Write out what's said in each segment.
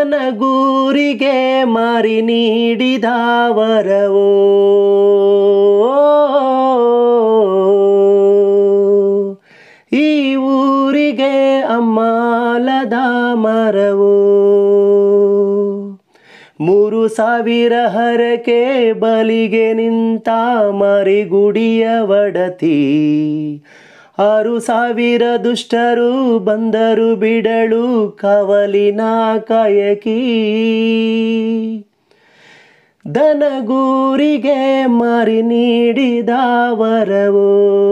ದನಗೂರಿಗೆ ಮಾರಿ ನೀಡಿದ ವರವೋ ಈ ಊರಿಗೆ ಅಮ್ಮಾಲದ ಮರವೋ ಮೂರು ಸಾವಿರ ಹರಕೆ ಬಲಿಗೆ ನಿಂತ ಮರಿಗುಡಿಯ ಒಡತಿ ಆರು ಸಾವಿರ ದುಷ್ಟರು ಬಂದರು ಬಿಡಳು ಕವಲಿನ ಕಾಯಕಿ ದನಗೂರಿಗೆ ಮಾರಿ ನೀಡಿದ ವರವೋ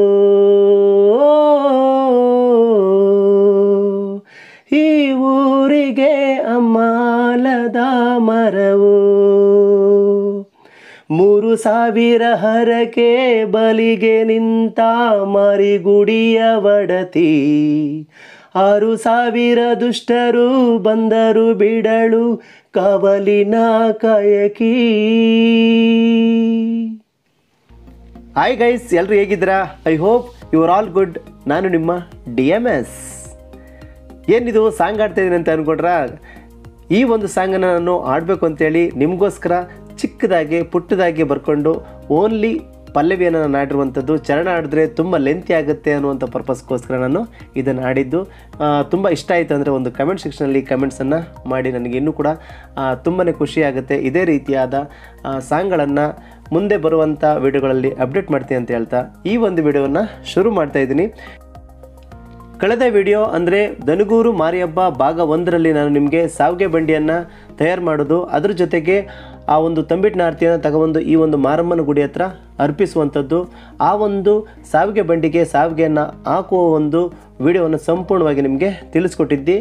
ಈ ಊರಿಗೆ ಅಮ್ಮಾಲದ ಮರವೋ ಮೂರು ಸಾವಿರ ಹರಕೆ ಬಲಿಗೆ ನಿಂತ ಮರಿಗುಡಿಯ ಒಡತಿ ಆರು ಸಾವಿರ ದುಷ್ಟರು ಬಂದರು ಬಿಡಳು ಕವಲಿನ ಕಾಯಕಿ ಹಾಯ್ ಗೈಸ್ ಎಲ್ಲರೂ ಹೇಗಿದ್ದೀರಾ I hope you are all good ನಾನು ನಿಮ್ಮ ಡಿ ಎಮ್ ಎಸ್ ಏನಿದು ಸಾಂಗ್ ಆಡ್ತಾ ಇದ್ದೀನಿ ಅಂತ ಅಂದ್ಕೊಂಡ್ರ ಈ ಒಂದು ಸಾಂಗನ್ನು ನಾನು ಆಡಬೇಕು ಅಂತೇಳಿ ನಿಮಗೋಸ್ಕರ ಚಿಕ್ಕದಾಗಿ ಪುಟ್ಟದಾಗಿ ಬರ್ಕೊಂಡು ಓನ್ಲಿ ಪಲ್ಲವಿಯನ್ನು ನಾನು ಆಡಿರುವಂಥದ್ದು ಚರಣ ಆಡಿದ್ರೆ ತುಂಬ ಲೆಂತಿ ಆಗುತ್ತೆ ಅನ್ನುವಂಥ ಪರ್ಪಸ್ಗೋಸ್ಕರ ನಾನು ಇದನ್ನು ಆಡಿದ್ದು ತುಂಬ ಇಷ್ಟ ಆಯಿತು ಅಂದರೆ ಒಂದು ಕಮೆಂಟ್ ಸೆಕ್ಷನಲ್ಲಿ ಕಮೆಂಟ್ಸನ್ನು ಮಾಡಿ ನನಗೆ ಇನ್ನೂ ಕೂಡ ತುಂಬಾ ಖುಷಿ ಆಗುತ್ತೆ ಇದೇ ರೀತಿಯಾದ ಸಾಂಗ್ಗಳನ್ನು ಮುಂದೆ ಬರುವಂಥ ವಿಡಿಯೋಗಳಲ್ಲಿ ಅಪ್ಡೇಟ್ ಮಾಡ್ತೀನಿ ಅಂತ ಹೇಳ್ತಾ ಈ ಒಂದು ವಿಡಿಯೋವನ್ನು ಶುರು ಮಾಡ್ತಾ ಇದ್ದೀನಿ ಕಳೆದ ವಿಡಿಯೋ ಅಂದರೆ ದನಗೂರು ಮಾರಿಹಬ್ಬ ಭಾಗ ಒಂದರಲ್ಲಿ ನಾನು ನಿಮಗೆ ಸಾವಿಗೆ ಬಂಡಿಯನ್ನು ತಯಾರು ಮಾಡೋದು ಅದ್ರ ಜೊತೆಗೆ ಆ ಒಂದು ತಂಬಿಟ್ಟಿನ ಆರತಿಯನ್ನು ತಗೊಬಂದು ಈ ಒಂದು ಮಾರಮ್ಮನ ಗುಡಿ ಹತ್ರ ಅರ್ಪಿಸುವಂಥದ್ದು ಆ ಒಂದು ಸಾವಿಗೆ ಬಂಡಿಗೆ ಸಾವಿಗೆಯನ್ನು ಹಾಕುವ ಒಂದು ವಿಡಿಯೋವನ್ನು ಸಂಪೂರ್ಣವಾಗಿ ನಿಮಗೆ ತಿಳಿಸ್ಕೊಟ್ಟಿದ್ದಿ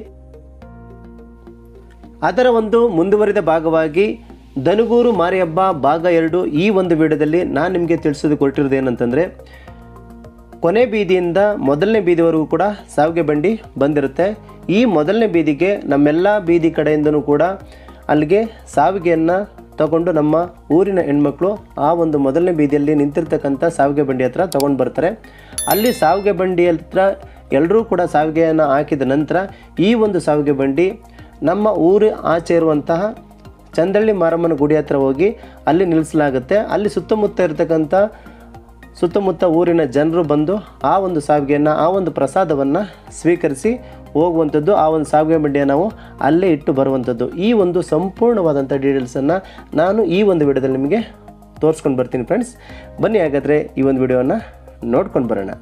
ಅದರ ಒಂದು ಮುಂದುವರಿದ ಭಾಗವಾಗಿ ದನಗೂರು ಮಾರಿಹಬ್ಬ ಭಾಗ ಎರಡು ಈ ಒಂದು ವಿಡಿಯೋದಲ್ಲಿ ನಾನು ನಿಮಗೆ ತಿಳಿಸೋದು ಕೊಟ್ಟಿರೋದು ಏನಂತಂದರೆ ಕೊನೆ ಬೀದಿಯಿಂದ ಮೊದಲನೇ ಬೀದಿವರೆಗೂ ಕೂಡ ಸಾವಿಗೆ ಬಂಡಿ ಬಂದಿರುತ್ತೆ ಈ ಮೊದಲನೇ ಬೀದಿಗೆ ನಮ್ಮೆಲ್ಲ ಬೀದಿ ಕಡೆಯಿಂದನೂ ಕೂಡ ಅಲ್ಲಿಗೆ ಸಾವಿಗೆಯನ್ನು ತಗೊಂಡು ನಮ್ಮ ಊರಿನ ಹೆಣ್ಮಕ್ಳು ಆ ಒಂದು ಮೊದಲನೇ ಬೀದಿಯಲ್ಲಿ ನಿಂತಿರ್ತಕ್ಕಂಥ ಸಾವಿಗೆ ಬಂಡಿ ಹತ್ರ ತಗೊಂಡು ಬರ್ತಾರೆ ಅಲ್ಲಿ ಸಾವಿಗೆ ಬಂಡಿ ಹತ್ರ ಎಲ್ಲರೂ ಕೂಡ ಸಾವಿಗೆಯನ್ನು ಹಾಕಿದ ನಂತರ ಈ ಒಂದು ಸಾವಿಗೆ ಬಂಡಿ ನಮ್ಮ ಊರು ಆಚೆ ಇರುವಂತಹ ಚಂದಳ್ಳಿ ಮಾರಮ್ಮನ ಗುಡಿ ಹತ್ರ ಹೋಗಿ ಅಲ್ಲಿ ನಿಲ್ಲಿಸಲಾಗುತ್ತೆ ಅಲ್ಲಿ ಸುತ್ತಮುತ್ತ ಇರತಕ್ಕಂಥ ಸುತ್ತಮುತ್ತ ಊರಿನ ಜನರು ಬಂದು ಆ ಒಂದು ಸಾವಿಗೆಯನ್ನು ಆ ಒಂದು ಪ್ರಸಾದವನ್ನು ಸ್ವೀಕರಿಸಿ ಹೋಗುವಂಥದ್ದು ಆ ಒಂದು ಸಾವಿಗೆ ಬಂಡಿಯನ್ನು ನಾವು ಅಲ್ಲೇ ಇಟ್ಟು ಬರುವಂಥದ್ದು ಈ ಒಂದು ಸಂಪೂರ್ಣವಾದಂಥ ಡೀಟೇಲ್ಸನ್ನು ನಾನು ಈ ಒಂದು ವಿಡಿಯೋದಲ್ಲಿ ನಿಮಗೆ ತೋರಿಸ್ಕೊಂಡು ಬರ್ತೀನಿ ಫ್ರೆಂಡ್ಸ್ ಬನ್ನಿ ಹಾಗಾದರೆ ಈ ಒಂದು ವಿಡಿಯೋವನ್ನು ನೋಡ್ಕೊಂಡು ಬರೋಣ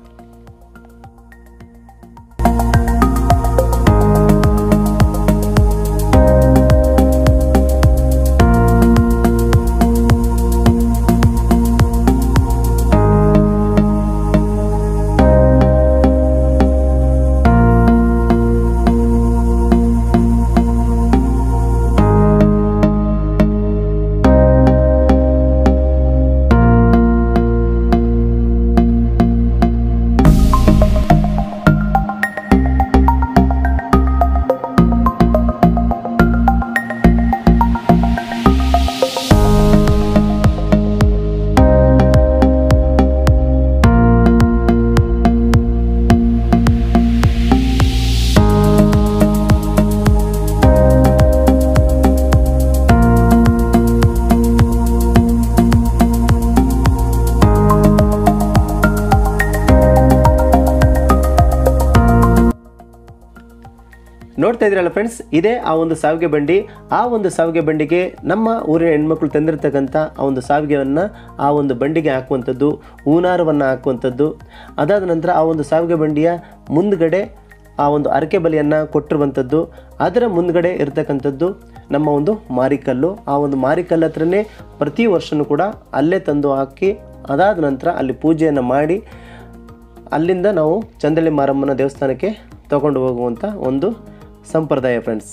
ನೋಡ್ತಾ ಇದ್ರಲ್ಲ ಫ್ರೆಂಡ್ಸ್ ಇದೇ ಆ ಒಂದು ಸಾವಿಗೆ ಬಂಡಿ ಆ ಒಂದು ಸಾವಿಗೆ ಬಂಡಿಗೆ ನಮ್ಮ ಊರಿನ ಹೆಣ್ಮಕ್ಳು ತಂದಿರತಕ್ಕಂಥ ಆ ಒಂದು ಸಾವಿಗೆಯನ್ನು ಆ ಒಂದು ಬಂಡಿಗೆ ಹಾಕುವಂಥದ್ದು ಹೂನಾರವನ್ನು ಹಾಕುವಂಥದ್ದು ಅದಾದ ನಂತರ ಆ ಒಂದು ಸಾವಿಗೆ ಬಂಡಿಯ ಮುಂದ್ಗಡೆ ಆ ಒಂದು ಅರಕೆ ಬಲಿಯನ್ನು ಕೊಟ್ಟಿರುವಂಥದ್ದು ಅದರ ಮುಂದ್ಗಡೆ ಇರತಕ್ಕಂಥದ್ದು ನಮ್ಮ ಒಂದು ಮಾರಿಕಲ್ಲು ಆ ಒಂದು ಮಾರಿಕಲ್ಲು ಹತ್ರನೇ ಪ್ರತಿ ವರ್ಷವೂ ಕೂಡ ಅಲ್ಲೇ ತಂದು ಹಾಕಿ ಅದಾದ ನಂತರ ಅಲ್ಲಿ ಪೂಜೆಯನ್ನು ಮಾಡಿ ಅಲ್ಲಿಂದ ನಾವು ಚಂದಳ್ಳಿ ಮಾರಮ್ಮನ ದೇವಸ್ಥಾನಕ್ಕೆ ತಗೊಂಡು ಹೋಗುವಂಥ ಒಂದು ಸಂಪ್ರದಾಯ ಫ್ರೆಂಡ್ಸ್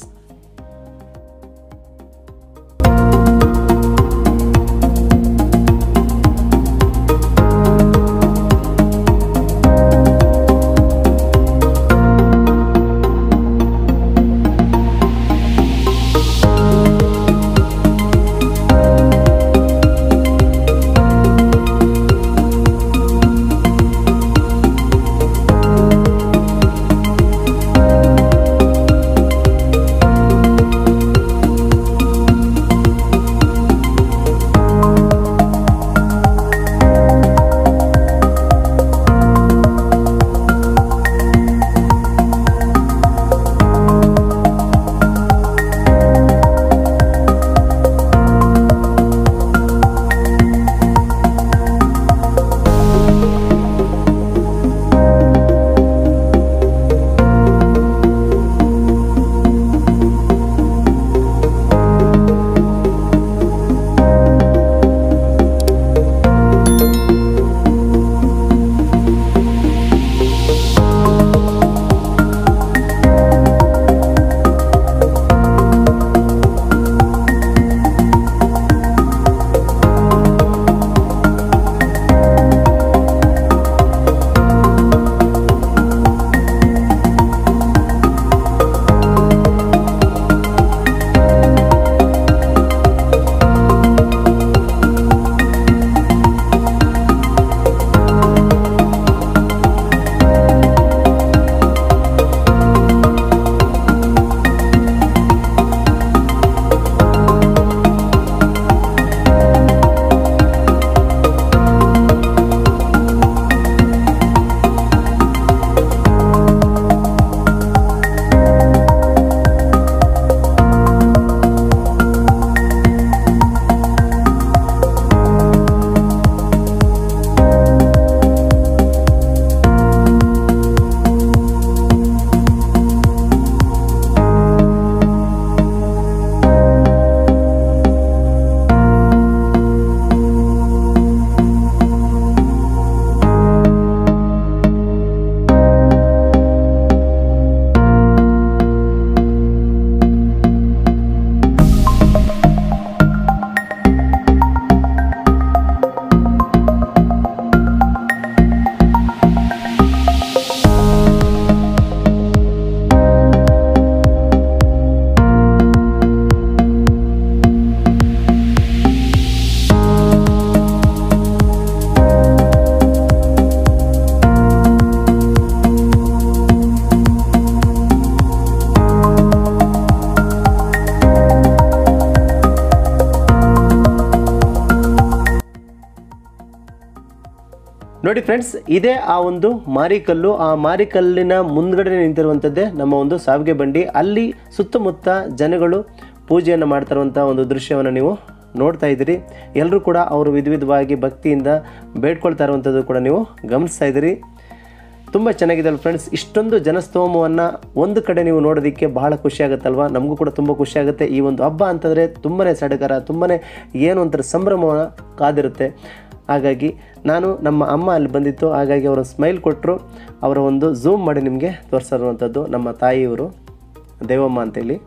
ನೋಡಿ ಫ್ರೆಂಡ್ಸ್ ಇದೇ ಆ ಒಂದು ಮಾರಿಕಲ್ಲು ಆ ಮಾರಿಕಲ್ಲಿನ ಮುಂದ್ಗಡೆ ನಿಂತಿರುವಂಥದ್ದೇ ನಮ್ಮ ಒಂದು ಸಾವಿಗೆ ಬಂಡಿ ಅಲ್ಲಿ ಸುತ್ತಮುತ್ತ ಜನಗಳು ಪೂಜೆಯನ್ನು ಮಾಡ್ತಿರುವಂಥ ಒಂದು ದೃಶ್ಯವನ್ನು ನೀವು ನೋಡ್ತಾ ಇದ್ದೀರಿ ಎಲ್ಲರೂ ಕೂಡ ಅವರು ವಿಧ ವಿಧವಾಗಿ ಭಕ್ತಿಯಿಂದ ಬೇಡ್ಕೊಳ್ತಾ ಇರುವಂಥದ್ದು ಕೂಡ ನೀವು ಗಮನಿಸ್ತಾ ಇದ್ದೀರಿ ತುಂಬ ಚೆನ್ನಾಗಿದೆ ಫ್ರೆಂಡ್ಸ್ ಇಷ್ಟೊಂದು ಜನಸ್ತೋಮವನ್ನು ಒಂದು ಕಡೆ ನೀವು ನೋಡೋದಕ್ಕೆ ಬಹಳ ಖುಷಿ ಆಗುತ್ತಲ್ವಾ ನಮಗೂ ಕೂಡ ತುಂಬ ಖುಷಿ ಆಗುತ್ತೆ ಈ ಒಂದು ಹಬ್ಬ ಅಂತಂದರೆ ತುಂಬಾ ಸಡಗರ ತುಂಬಾ ಏನು ಒಂಥರ ಸಂಭ್ರಮವನ್ನು ಕಾದಿರುತ್ತೆ ಹಾಗಾಗಿ ನಾನು ನಮ್ಮ ಅಮ್ಮ ಅಲ್ಲಿ ಬಂದಿತ್ತು ಹಾಗಾಗಿ ಅವರು ಸ್ಮೈಲ್ ಕೊಟ್ಟರು ಅವರ ಒಂದು ಝೂಮ್ ಮಾಡಿ ನಿಮಗೆ ತೋರಿಸಿರುವಂಥದ್ದು ನಮ್ಮ ತಾಯಿಯವರು ದೇವಮ್ಮ ಅಂತೇಳಿ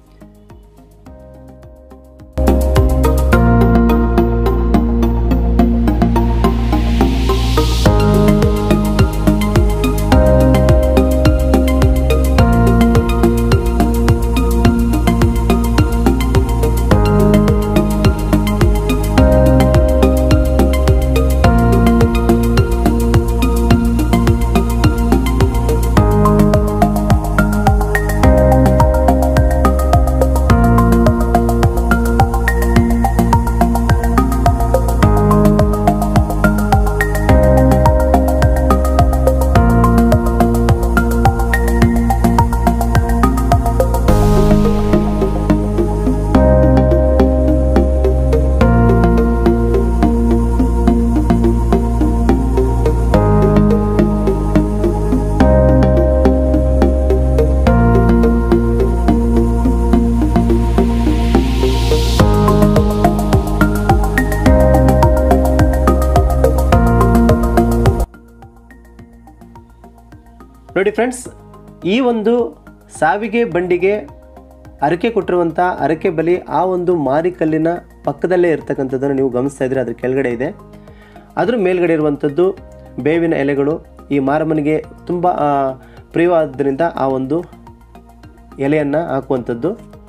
ನೋಡಿ ಫ್ರೆಂಡ್ಸ್ ಈ ಒಂದು ಸಾವಿಗೆ ಬಂಡಿಗೆ ಅರಕೆ ಕೊಟ್ಟಿರುವಂಥ ಅರಕೆ ಬಲಿ ಆ ಒಂದು ಮಾರಿಕಲ್ಲಿನ ಪಕ್ಕದಲ್ಲೇ ಇರ್ತಕ್ಕಂಥದ್ದನ್ನು ನೀವು ಗಮನಿಸ್ತಾ ಇದ್ರೆ ಅದ್ರ ಕೆಳಗಡೆ ಇದೆ ಅದ್ರ ಮೇಲ್ಗಡೆ ಇರುವಂಥದ್ದು ಬೇವಿನ ಎಲೆಗಳು ಈ ಮಾರಮ್ಮನಿಗೆ ತುಂಬ ಆ, ಪ್ರಿಯವಾದ್ದರಿಂದ ಆ ಒಂದು ಎಲೆಯನ್ನು ಹಾಕುವಂಥದ್ದು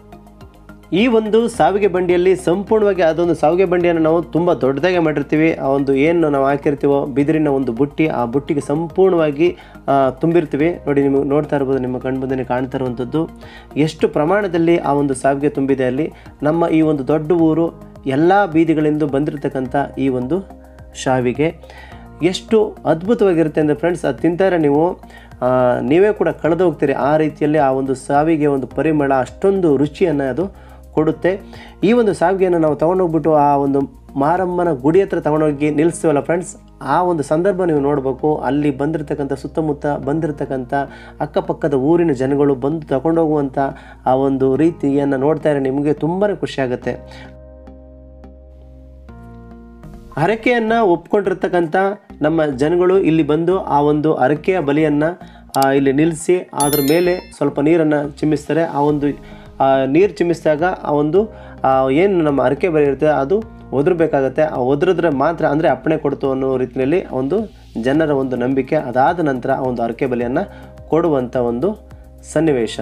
ಈ ಒಂದು ಸಾವಿಗೆ ಬಂಡಿಯಲ್ಲಿ ಸಂಪೂರ್ಣವಾಗಿ ಅದೊಂದು ಸಾವಿಗೆ ಬಂಡಿಯನ್ನು ನಾವು ತುಂಬ ದೊಡ್ಡದಾಗಿ ಮಾಡಿರ್ತೀವಿ ಆ ಒಂದು ಏನು ನಾವು ಹಾಕಿರ್ತೀವೋ ಬಿದಿರಿನ ಒಂದು ಬುಟ್ಟಿ ಆ ಬುಟ್ಟಿಗೆ ಸಂಪೂರ್ಣವಾಗಿ ಆ, ತುಂಬಿರ್ತೀವಿ ನೋಡಿ ನಿಮಗೆ ನೋಡ್ತಾ ಇರ್ಬೋದು ನಿಮ್ಮ ಕಣ್ಮುಂದೆ ಕಾಣ್ತಾ ಇರುವಂಥದ್ದು ಎಷ್ಟು ಪ್ರಮಾಣದಲ್ಲಿ ಆ ಒಂದು ಸಾವಿಗೆ ತುಂಬಿದೆ ಅಲ್ಲಿ ನಮ್ಮ ಈ ಒಂದು ದೊಡ್ಡ ಊರು ಎಲ್ಲ ಬೀದಿಗಳಿಂದ ಬಂದಿರತಕ್ಕಂಥ ಈ ಒಂದು ಶಾವಿಗೆ ಎಷ್ಟು ಅದ್ಭುತವಾಗಿರುತ್ತೆ ಅಂದರೆ ಫ್ರೆಂಡ್ಸ್ ಅದು ತಿಂತಾರೆ ನೀವು ಆ, ನೀವೇ ಕೂಡ ಕಳೆದು ಹೋಗ್ತೀರಿ ಆ ರೀತಿಯಲ್ಲಿ ಆ ಒಂದು ಸಾವಿಗೆ ಒಂದು ಪರಿಮಳ ಅಷ್ಟೊಂದು ರುಚಿಯನ್ನು ಅದು ಕೊಡುತ್ತೆ ಈ ಒಂದು ಸಾವಿಗೆಯನ್ನು ನಾವು ತೊಗೊಂಡೋಗ್ಬಿಟ್ಟು ಆ ಒಂದು ಮಾರಮ್ಮನ ಗುಡಿ ಹತ್ರ ತೊಗೊಂಡೋಗಿ ನಿಲ್ಲಿಸ್ತೀವಲ್ಲ ಫ್ರೆಂಡ್ಸ್ ಆ ಒಂದು ಸಂದರ್ಭ ನೀವು ನೋಡಬೇಕು ಅಲ್ಲಿ ಬಂದಿರತಕ್ಕಂಥ ಸುತ್ತಮುತ್ತ ಬಂದಿರತಕ್ಕಂಥ ಅಕ್ಕಪಕ್ಕದ ಊರಿನ ಜನಗಳು ಬಂದು ತಗೊಂಡೋಗುವಂಥ ಆ ಒಂದು ರೀತಿಯನ್ನು ನೋಡ್ತಾ ಇದ್ರೆ ನಿಮಗೆ ತುಂಬಾ ಖುಷಿ ಆಗುತ್ತೆ ಹರಕೆಯನ್ನು ಒಪ್ಕೊಂಡಿರ್ತಕ್ಕಂಥ ನಮ್ಮ ಜನಗಳು ಇಲ್ಲಿ ಬಂದು ಆ ಒಂದು ಹರಕೆಯ ಬಲಿಯನ್ನು ಇಲ್ಲಿ ನಿಲ್ಲಿಸಿ ಅದ್ರ ಮೇಲೆ ಸ್ವಲ್ಪ ನೀರನ್ನು ಚಿಮ್ಮಿಸ್ತಾರೆ ಆ ಒಂದು ನೀರು ಚಿಮ್ಮಿಸಿದಾಗ ಆ ಒಂದು ಏನು ನಮ್ಮ ಹರಕೆ ಬಲಿ ಇರುತ್ತೆ ಅದು ಒದರಬೇಕಾಗತ್ತೆ ಆ ಒದರಿದ್ರೆ ಮಾತ್ರ ಅಂದರೆ ಅಪ್ಪಣೆ ಕೊಡ್ತು ಅನ್ನೋ ರೀತಿಯಲ್ಲಿ ಒಂದು ಜನರ ಒಂದು ನಂಬಿಕೆ ಅದಾದ ನಂತರ ಆ ಒಂದು ಹರಕೆ ಬಲಿಯನ್ನು ಕೊಡುವಂಥ ಒಂದು ಸನ್ನಿವೇಶ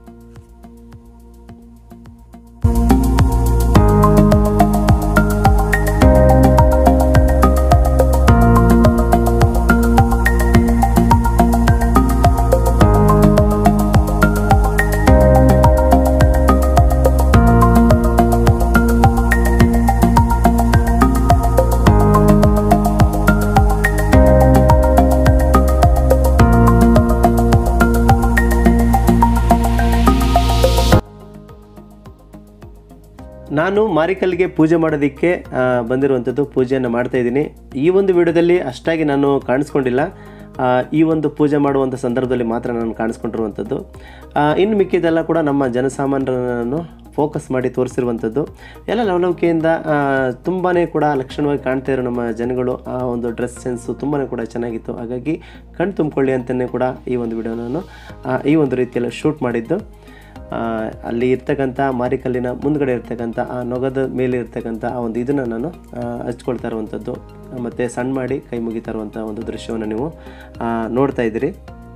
ನಾನು ಮಾರಿಕಲ್ಲಿಗೆ ಪೂಜೆ ಮಾಡೋದಕ್ಕೆ ಆ, ಬಂದಿರುವಂಥದ್ದು ಪೂಜೆಯನ್ನು ಮಾಡ್ತಾ ಇದ್ದೀನಿ ಈ ಒಂದು ವಿಡಿಯೋದಲ್ಲಿ ಅಷ್ಟಾಗಿ ನಾನು ಕಾಣಿಸ್ಕೊಂಡಿಲ್ಲ ಆ, ಈ ಒಂದು ಪೂಜೆ ಮಾಡುವಂಥ ಸಂದರ್ಭದಲ್ಲಿ ಮಾತ್ರ ನಾನು ಕಾಣಿಸ್ಕೊಂಡಿರುವಂಥದ್ದು ಆ, ಇನ್ನು ಮಿಕ್ಕಿದೆಲ್ಲ ಕೂಡ ನಮ್ಮ ಜನಸಾಮಾನ್ಯರನ್ನು ಫೋಕಸ್ ಮಾಡಿ ತೋರಿಸಿರುವಂಥದ್ದು ಎಲ್ಲ ಲವಲವಿಕೆಯಿಂದ ತುಂಬಾ ಕೂಡ ಲಕ್ಷಣವಾಗಿ ಕಾಣ್ತಾ ಇರೋ ನಮ್ಮ ಜನಗಳು ಆ ಒಂದು ಡ್ರೆಸ್ ಸೆನ್ಸು ತುಂಬಾ ಕೂಡ ಚೆನ್ನಾಗಿತ್ತು ಹಾಗಾಗಿ ಕಣ್ ತುಂಬಿಕೊಳ್ಳಿ ಅಂತಲೇ ಕೂಡ ಈ ಒಂದು ವಿಡಿಯೋ ನಾನು ಆ, ಈ ಒಂದು ರೀತಿಯಲ್ಲಿ ಶೂಟ್ ಮಾಡಿದ್ದು ಆ, ಅಲ್ಲಿ ಇರ್ತಕ್ಕಂಥ ಮಾರಿಕಲ್ಲಿನ ಮುಂದ್ಗಡೆ ಇರ್ತಕ್ಕಂಥ ಆ ನೊಗದ ಮೇಲೆ ಇರ್ತಕ್ಕಂಥ ಆ ಒಂದು ಇದನ್ನು ನಾನು ಆ, ಹಚ್ಕೊಳ್ತಾ ಇರುವಂಥದ್ದು ಮತ್ತು ಸಣ್ಣ ಮಾಡಿ ಕೈ ಮುಗಿತಾ ಇರುವಂಥ ಒಂದು ದೃಶ್ಯವನ್ನು ನೀವು ಆ, ನೋಡ್ತಾ ಇದ್ದೀರಿ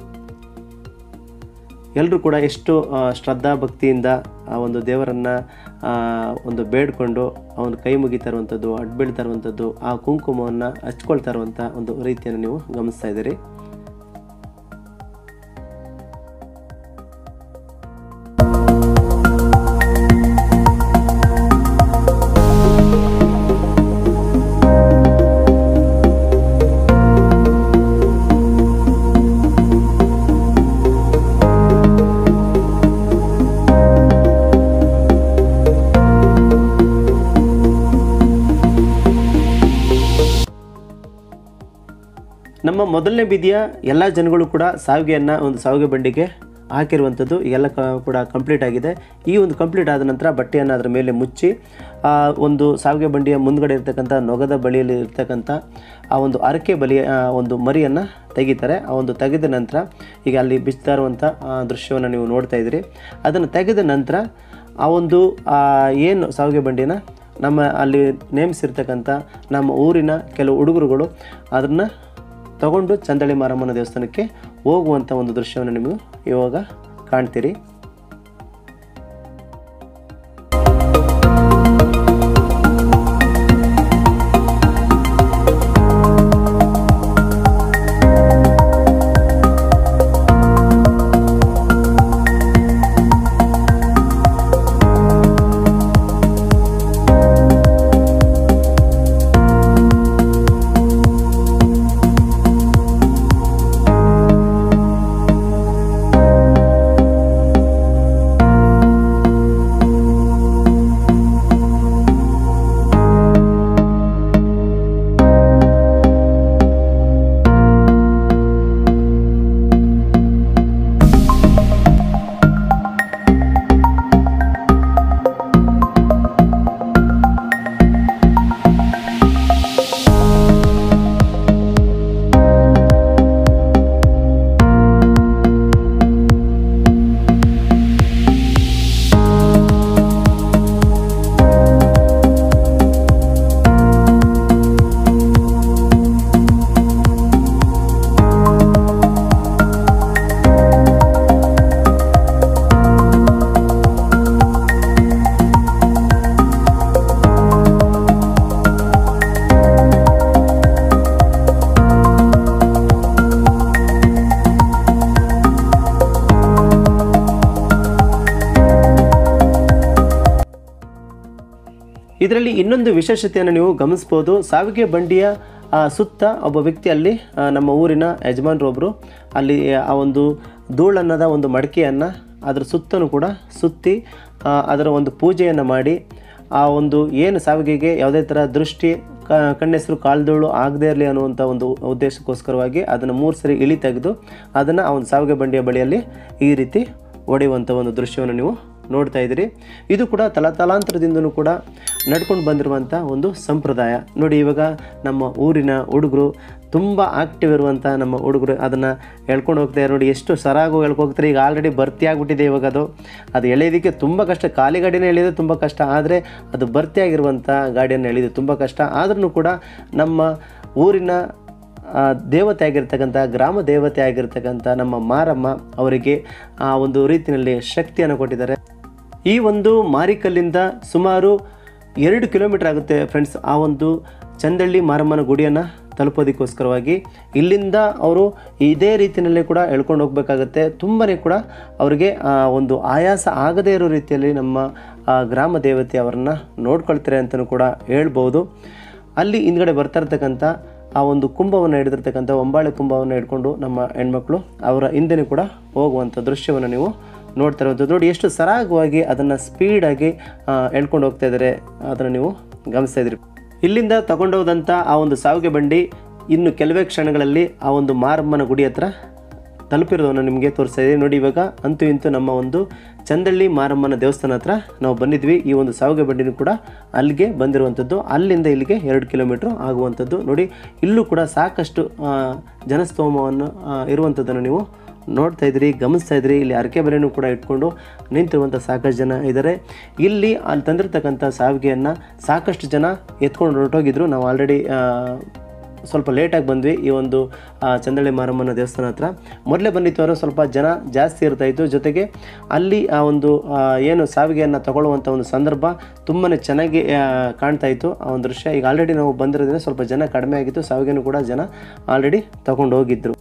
ಎಲ್ಲರೂ ಕೂಡ ಎಷ್ಟು ಆ, ಶ್ರದ್ಧಾ ಭಕ್ತಿಯಿಂದ ಆ ಒಂದು ದೇವರನ್ನು ಒಂದು ಬೇಡ್ಕೊಂಡು ಅವನು ಕೈ ಮುಗಿತಾ ಇರುವಂಥದ್ದು ಅಡ್ಬೀಳ್ತಾ ಇರುವಂಥದ್ದು ಆ ಕುಂಕುಮವನ್ನು ಹಚ್ಕೊಳ್ತಾ ಇರುವಂಥ ಒಂದು ರೀತಿಯನ್ನು ನೀವು ಗಮನಿಸ್ತಾ ಇದ್ದೀರಿ ನಮ್ಮ ಮೊದಲನೇ ಬೀದಿಯ ಎಲ್ಲ ಜನಗಳು ಕೂಡ ಸಾವಿಗೆಯನ್ನು ಒಂದು ಸಾವಿಗೆ ಬಂಡಿಗೆ ಹಾಕಿರುವಂಥದ್ದು ಎಲ್ಲ ಕ ಕೂಡ ಕಂಪ್ಲೀಟ್ ಆಗಿದೆ ಈ ಒಂದು ಕಂಪ್ಲೀಟ್ ಆದ ನಂತರ ಬಟ್ಟೆಯನ್ನು ಅದರ ಮೇಲೆ ಮುಚ್ಚಿ ಆ ಒಂದು ಸಾವಿಗೆ ಬಂಡಿಯ ಮುಂದ್ಗಡೆ ಇರ್ತಕ್ಕಂಥ ನೊಗದ ಬಳಿಯಲ್ಲಿ ಇರ್ತಕ್ಕಂಥ ಆ ಒಂದು ಅರಕೆ ಬಲಿಯ ಆ ಒಂದು ಮರಿಯನ್ನು ತೆಗಿತಾರೆ ಆ ಒಂದು ತೆಗೆದ ನಂತರ ಈಗ ಅಲ್ಲಿ ಬಿಚ್ತಾ ಇರುವಂಥ ದೃಶ್ಯವನ್ನು ನೀವು ನೋಡ್ತಾ ಇದ್ದೀರಿ ಅದನ್ನು ತೆಗೆದ ನಂತರ ಆ ಒಂದು ಆ ಏನು ಸಾವಿಗೆ ಬಂಡಿನ ನಮ್ಮ ಅಲ್ಲಿ ನೇಮಿಸಿರ್ತಕ್ಕಂಥ ನಮ್ಮ ಊರಿನ ಕೆಲವು ಹುಡುಗರುಗಳು ಅದನ್ನು ತಗೊಂಡು ಚಂದಳಿ ಮಾರಮ್ಮನ ದೇವಸ್ಥಾನಕ್ಕೆ ಹೋಗುವಂಥ ಒಂದು ದೃಶ್ಯವನ್ನು ನೀವು ಇವಾಗ ಕಾಣ್ತೀರಿ ಇದರಲ್ಲಿ ಇನ್ನೊಂದು ವಿಶೇಷತೆಯನ್ನು ನೀವು ಗಮನಿಸ್ಬೋದು ಸಾವಿಗೆ ಬಂಡಿಯ ಆ, ಸುತ್ತ ಒಬ್ಬ ವ್ಯಕ್ತಿ ಅಲ್ಲಿ ಆ, ನಮ್ಮ ಊರಿನ ಯಜಮಾನರೊಬ್ಬರು ಅಲ್ಲಿ ಆ ಒಂದು ಧೂಳನ್ನದ ಒಂದು ಮಡಕೆಯನ್ನು ಅದರ ಸುತ್ತಲೂ ಕೂಡ ಸುತ್ತಿ ಆ, ಅದರ ಒಂದು ಪೂಜೆಯನ್ನು ಮಾಡಿ ಆ ಒಂದು ಏನು ಸಾವಿಗೆಗೆ ಯಾವುದೇ ಥರ ದೃಷ್ಟಿ ಕ ಕಣ್ಣೆಸರು ಕಾಲ್ಧೂಳು ಆಗದೇ ಇರಲಿ ಅನ್ನುವಂಥ ಒಂದು ಉದ್ದೇಶಕ್ಕೋಸ್ಕರವಾಗಿ ಅದನ್ನು ಮೂರು ಸರಿ ಇಳಿ ತೆಗೆದು ಅದನ್ನು ಆ ಒಂದು ಸಾವಿಗೆ ಬಂಡಿಯ ಬಳಿಯಲ್ಲಿ ಈ ರೀತಿ ಹೊಡೆಯುವಂಥ ಒಂದು ದೃಶ್ಯವನ್ನು ನೀವು ನೋಡ್ತಾ ಇದ್ದೀರಿ ಇದು ಕೂಡ ತಲತಲಾಂತರದಿಂದನೂ ಕೂಡ ನಡ್ಕೊಂಡು ಬಂದಿರುವಂಥ ಒಂದು ಸಂಪ್ರದಾಯ ನೋಡಿ ಇವಾಗ ನಮ್ಮ ಊರಿನ ಹುಡುಗರು ತುಂಬ ಆಕ್ಟಿವ್ ಇರುವಂಥ ನಮ್ಮ ಹುಡುಗರು ಅದನ್ನು ಎಳ್ಕೊಂಡು ಹೋಗ್ತಾರೆ ನೋಡಿ ಎಷ್ಟು ಸರಾಗು ಎಳ್ಕೋಗ್ತಾರೆ ಈಗ ಆಲ್ರೆಡಿ ಭರ್ತಿ ಆಗಿಬಿಟ್ಟಿದೆ ಇವಾಗ ಅದು ಅದು ಎಳೆಯೋದಕ್ಕೆ ತುಂಬ ಕಷ್ಟ ಖಾಲಿ ಗಾಡಿನ ಎಳೆಯೋದು ತುಂಬ ಕಷ್ಟ ಆದರೆ ಅದು ಭರ್ತಿಯಾಗಿರುವಂಥ ಗಾಡಿಯನ್ನು ಎಳೆಯೋದು ತುಂಬ ಕಷ್ಟ ಆದ್ರೂ ಕೂಡ ನಮ್ಮ ಊರಿನ ಆ, ದೇವತೆ ಆಗಿರ್ತಕ್ಕಂಥ ಗ್ರಾಮ ದೇವತೆ ಆಗಿರ್ತಕ್ಕಂಥ ನಮ್ಮ ಮಾರಮ್ಮ ಅವರಿಗೆ ಆ ಒಂದು ರೀತಿಯಲ್ಲಿ ಶಕ್ತಿಯನ್ನು ಕೊಟ್ಟಿದ್ದಾರೆ ಈ ಒಂದು ಮಾರಿಕಲ್ಲಿಂದ ಸುಮಾರು ಎರಡು ಕಿಲೋಮೀಟರ್ ಆಗುತ್ತೆ ಫ್ರೆಂಡ್ಸ್ ಆ ಒಂದು ಚಂದಳ್ಳಿ ಮಾರಮ್ಮನ ಗುಡಿಯನ್ನು ತಲುಪೋದಕ್ಕೋಸ್ಕರವಾಗಿ ಇಲ್ಲಿಂದ ಅವರು ಇದೇ ರೀತಿಯಲ್ಲೇ ಕೂಡ ಎಳ್ಕೊಂಡು ಹೋಗಬೇಕಾಗತ್ತೆ ತುಂಬಾ ಕೂಡ ಅವರಿಗೆ ಆ ಒಂದು ಆಯಾಸ ಆಗದೇ ಇರೋ ರೀತಿಯಲ್ಲಿ ನಮ್ಮ ಆ, ಗ್ರಾಮ ದೇವತೆ ಅವರನ್ನು ನೋಡ್ಕೊಳ್ತಾರೆ ಅಂತಲೂ ಕೂಡ ಹೇಳ್ಬೋದು ಅಲ್ಲಿ ಹಿಂದ್ಗಡೆ ಬರ್ತಾ ಇರ್ತಕ್ಕಂಥ ಆ ಒಂದು ಕುಂಭವನ್ನು ಹಿಡಿದಿರ್ತಕ್ಕಂಥ ಒಂಬಾಳೆ ಕುಂಭವನ್ನು ಹಿಡ್ಕೊಂಡು ನಮ್ಮ ಹೆಣ್ಮಕ್ಳು ಅವರ ಹಿಂದೆನೂ ಕೂಡ ಹೋಗುವಂಥ ದೃಶ್ಯವನ್ನು ನೀವು ನೋಡ್ತಾ ಇರುವಂಥದ್ದು ನೋಡಿ ಎಷ್ಟು ಸರಾಗವಾಗಿ ಅದನ್ನು ಸ್ಪೀಡಾಗಿ ಎಳ್ಕೊಂಡು ಹೋಗ್ತಾ ಇದ್ದಾರೆ ಅದನ್ನು ನೀವು ಗಮನಿಸ್ತಾ ಇದ್ರಿ ಇಲ್ಲಿಂದ ತಗೊಂಡೋದಂಥ ಆ ಒಂದು ಸಾವಿಗೆ ಬಂಡಿ ಇನ್ನು ಕೆಲವೇ ಕ್ಷಣಗಳಲ್ಲಿ ಆ ಒಂದು ಮಾರಮ್ಮನ ಗುಡಿ ಹತ್ರ ತಲುಪಿರೋದನ್ನು ನಿಮಗೆ ತೋರಿಸ್ತಾ ಇದ್ದೀವಿ ನೋಡಿ ಇವಾಗ ಅಂತೂ ಇಂತೂ ನಮ್ಮ ಒಂದು ಚಂದಳ್ಳಿ ಮಾರಮ್ಮನ ದೇವಸ್ಥಾನ ಹತ್ರ ನಾವು ಬಂದಿದ್ವಿ ಈ ಒಂದು ಸಾವಿಗೆ ಬಂಡಿನೂ ಕೂಡ ಅಲ್ಲಿಗೆ ಬಂದಿರುವಂಥದ್ದು ಅಲ್ಲಿಂದ ಇಲ್ಲಿಗೆ ಎರಡು ಕಿಲೋಮೀಟ್ರ್ ಆಗುವಂಥದ್ದು ನೋಡಿ ಇಲ್ಲೂ ಕೂಡ ಸಾಕಷ್ಟು ಆ, ಜನಸ್ತೋಮವನ್ನು ಆ, ಇರುವಂಥದ್ದನ್ನು ನೀವು ನೋಡ್ತಾ ಇದ್ರಿ ಗಮನಿಸ್ತಾ ಇದ್ರಿ ಇಲ್ಲಿ ಅರಕೆ ಬೆಲೆನೂ ಕೂಡ ಇಟ್ಕೊಂಡು ನಿಂತಿರುವಂಥ ಸಾಕಷ್ಟು ಜನ ಇದ್ದಾರೆ ಇಲ್ಲಿ ಅಲ್ಲಿ ತಂದಿರ್ತಕ್ಕಂಥ ಸಾವಿಗೆಯನ್ನು ಸಾಕಷ್ಟು ಜನ ಎತ್ಕೊಂಡು ಹೊರಟೋಗಿದ್ರು ನಾವು ಆಲ್ರೆಡಿ ಸ್ವಲ್ಪ ಲೇಟಾಗಿ ಬಂದ್ವಿ ಈ ಒಂದು ಆ, ಚಂದಳ್ಳಿ ಮಾರಮ್ಮನ ದೇವಸ್ಥಾನ ಹತ್ರ ಮೊದಲೇ ಬಂದಿತ್ತು ಸ್ವಲ್ಪ ಜನ ಜಾಸ್ತಿ ಇರ್ತಾ ಇತ್ತು ಜೊತೆಗೆ ಅಲ್ಲಿ ಆ ಒಂದು ಆ, ಏನು ಸಾವಿಗೆಯನ್ನು ತಗೊಳ್ಳುವಂಥ ಒಂದು ಸಂದರ್ಭ ತುಂಬಾ ಚೆನ್ನಾಗಿ ಆ, ಕಾಣ್ತಾ ಇತ್ತು ಆ ಒಂದು ದೃಶ್ಯ ಈಗ ಆಲ್ರೆಡಿ ನಾವು ಬಂದಿರೋದ್ರಿಂದ ಸ್ವಲ್ಪ ಜನ ಕಡಿಮೆ ಆಗಿತ್ತು ಸಾವಿಗೆನೂ ಕೂಡ ಜನ ಆಲ್ರೆಡಿ ತಗೊಂಡು ಹೋಗಿದ್ರು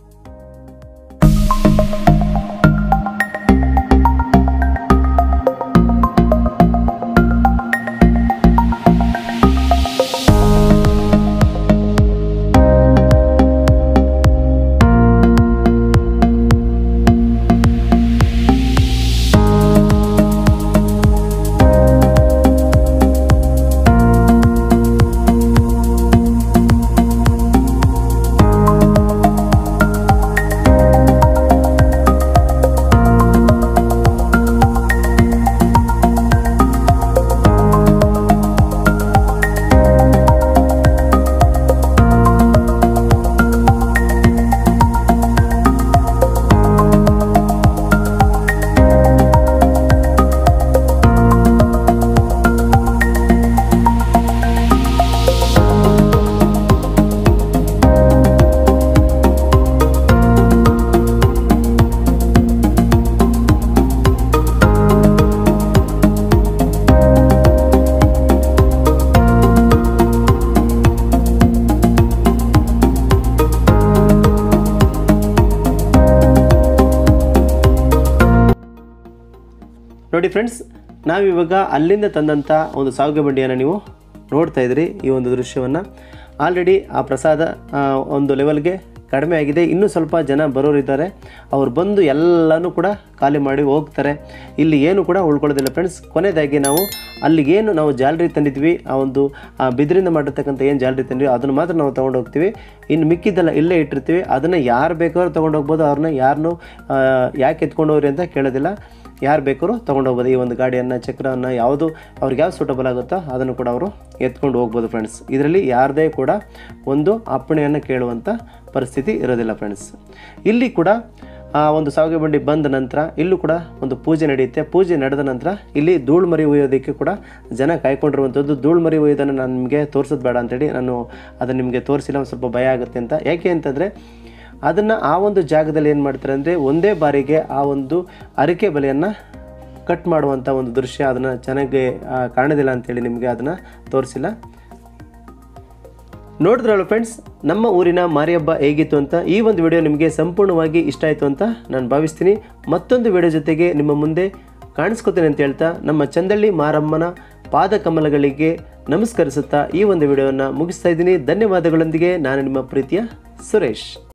ಫ್ರೆಂಡ್ಸ್ ನಾವಿವಾಗ ಅಲ್ಲಿಂದ ತಂದಂಥ ಒಂದು ಸಾವಿಗೆ ಬಂಡಿಯನ್ನು ನೀವು ನೋಡ್ತಾ ಇದ್ರಿ ಈ ಒಂದು ದೃಶ್ಯವನ್ನು ಆಲ್ರೆಡಿ ಆ ಪ್ರಸಾದ ಆ, ಒಂದು ಲೆವೆಲ್ಗೆ ಕಡಿಮೆ ಆಗಿದೆ ಇನ್ನೂ ಸ್ವಲ್ಪ ಜನ ಬರೋರಿದ್ದಾರೆ ಅವ್ರು ಬಂದು ಎಲ್ಲನೂ ಕೂಡ ಖಾಲಿ ಮಾಡಿ ಹೋಗ್ತಾರೆ ಇಲ್ಲಿ ಏನು ಕೂಡ ಉಳ್ಕೊಳ್ಳೋದಿಲ್ಲ ಫ್ರೆಂಡ್ಸ್ ಕೊನೆಯದಾಗಿ ನಾವು ಅಲ್ಲಿಗೇನು ನಾವು ಜಾಲರಿ ತಂದಿದ್ವಿ ಆ ಒಂದು ಆ ಬಿದಿರಿಂದ ಮಾಡಿರ್ತಕ್ಕಂಥ ಏನು ಜಾಲರಿ ತಂದ್ವಿ ಅದನ್ನು ಮಾತ್ರ ನಾವು ತೊಗೊಂಡು ಹೋಗ್ತೀವಿ ಇನ್ನು ಮಿಕ್ಕಿದ್ದೆಲ್ಲ ಇಲ್ಲೇ ಇಟ್ಟಿರ್ತೀವಿ ಅದನ್ನು ಯಾರು ಬೇಕಾದ್ರೂ ತೊಗೊಂಡು ಹೋಗ್ಬೋದು ಅವ್ರನ್ನ ಯಾರನ್ನೂ ಆ, ಯಾಕೆ ಎತ್ಕೊಂಡು ಹೋಗ್ರಿ ಅಂತ ಕೇಳೋದಿಲ್ಲ ಯಾರು ಬೇಕಾದ್ರೂ ತೊಗೊಂಡು ಹೋಗ್ಬೋದು ಈ ಒಂದು ಗಾಡಿಯನ್ನು ಚಕ್ರವನ್ನು ಯಾವುದು ಅವ್ರಿಗೆ ಯಾವ್ದು ಸೂಟಬಲ್ ಆಗುತ್ತೋ ಅದನ್ನು ಕೂಡ ಅವರು ಎತ್ಕೊಂಡು ಹೋಗ್ಬೋದು ಫ್ರೆಂಡ್ಸ್ ಇದರಲ್ಲಿ ಯಾರದೇ ಕೂಡ ಒಂದು ಅಪ್ಪಣೆಯನ್ನು ಕೇಳುವಂಥ ಪರಿಸ್ಥಿತಿ ಇರೋದಿಲ್ಲ ಫ್ರೆಂಡ್ಸ್ ಇಲ್ಲಿ ಕೂಡ ಆ ಒಂದು ಸಾವಿಗೆ ಬಂಡಿ ಬಂದ ನಂತರ ಇಲ್ಲೂ ಕೂಡ ಒಂದು ಪೂಜೆ ನಡೆಯುತ್ತೆ ಪೂಜೆ ನಡೆದ ನಂತರ ಇಲ್ಲಿ ಧೂಳು ಮರಿ ಒಯ್ಯೋದಕ್ಕೆ ಕೂಡ ಜನ ಕಾಯ್ಕೊಂಡಿರುವಂಥದ್ದು ಧೂಳು ಮರಿ ಒಯ್ಯೋದನ್ನು ನಾನು ನಿಮಗೆ ತೋರಿಸೋದು ಬೇಡ ಅಂತೇಳಿ ನಾನು ಅದನ್ನು ನಿಮಗೆ ತೋರಿಸಿಲ್ಲ ಒಂದು ಸ್ವಲ್ಪ ಭಯ ಆಗುತ್ತೆ ಅಂತ ಯಾಕೆ ಅಂತಂದರೆ ಅದನ್ನು ಆ ಒಂದು ಜಾಗದಲ್ಲಿ ಏನು ಮಾಡ್ತಾರೆ ಅಂದರೆ ಒಂದೇ ಬಾರಿಗೆ ಆ ಒಂದು ಅರಿಕೆ ಬಲೆಯನ್ನು ಕಟ್ ಮಾಡುವಂಥ ಒಂದು ದೃಶ್ಯ ಅದನ್ನು ಚೆನ್ನಾಗಿ ಆ, ಕಾಣೋದಿಲ್ಲ ಅಂತೇಳಿ ನಿಮಗೆ ಅದನ್ನು ತೋರಿಸಿಲ್ಲ ನೋಡಿದ್ರಲ್ಲ ಫ್ರೆಂಡ್ಸ್ ನಮ್ಮ ಊರಿನ ಮಾರಿ ಹಬ್ಬ ಹೇಗಿತ್ತು ಅಂತ ಈ ಒಂದು ವಿಡಿಯೋ ನಿಮಗೆ ಸಂಪೂರ್ಣವಾಗಿ ಇಷ್ಟ ಆಯಿತು ಅಂತ ನಾನು ಭಾವಿಸ್ತೀನಿ ಮತ್ತೊಂದು ವಿಡಿಯೋ ಜೊತೆಗೆ ನಿಮ್ಮ ಮುಂದೆ ಕಾಣಿಸ್ಕೊತೀನಿ ಅಂತ ಹೇಳ್ತಾ ನಮ್ಮ ಚಂದಳ್ಳಿ ಮಾರಮ್ಮನ ಪಾದ ಕಮಲಗಳಿಗೆ ನಮಸ್ಕರಿಸುತ್ತಾ ಈ ಒಂದು ವಿಡಿಯೋವನ್ನು ಮುಗಿಸ್ತಾ ಇದ್ದೀನಿ ಧನ್ಯವಾದಗಳೊಂದಿಗೆ ನಾನು ನಿಮ್ಮ ಪ್ರೀತಿಯ ಸುರೇಶ್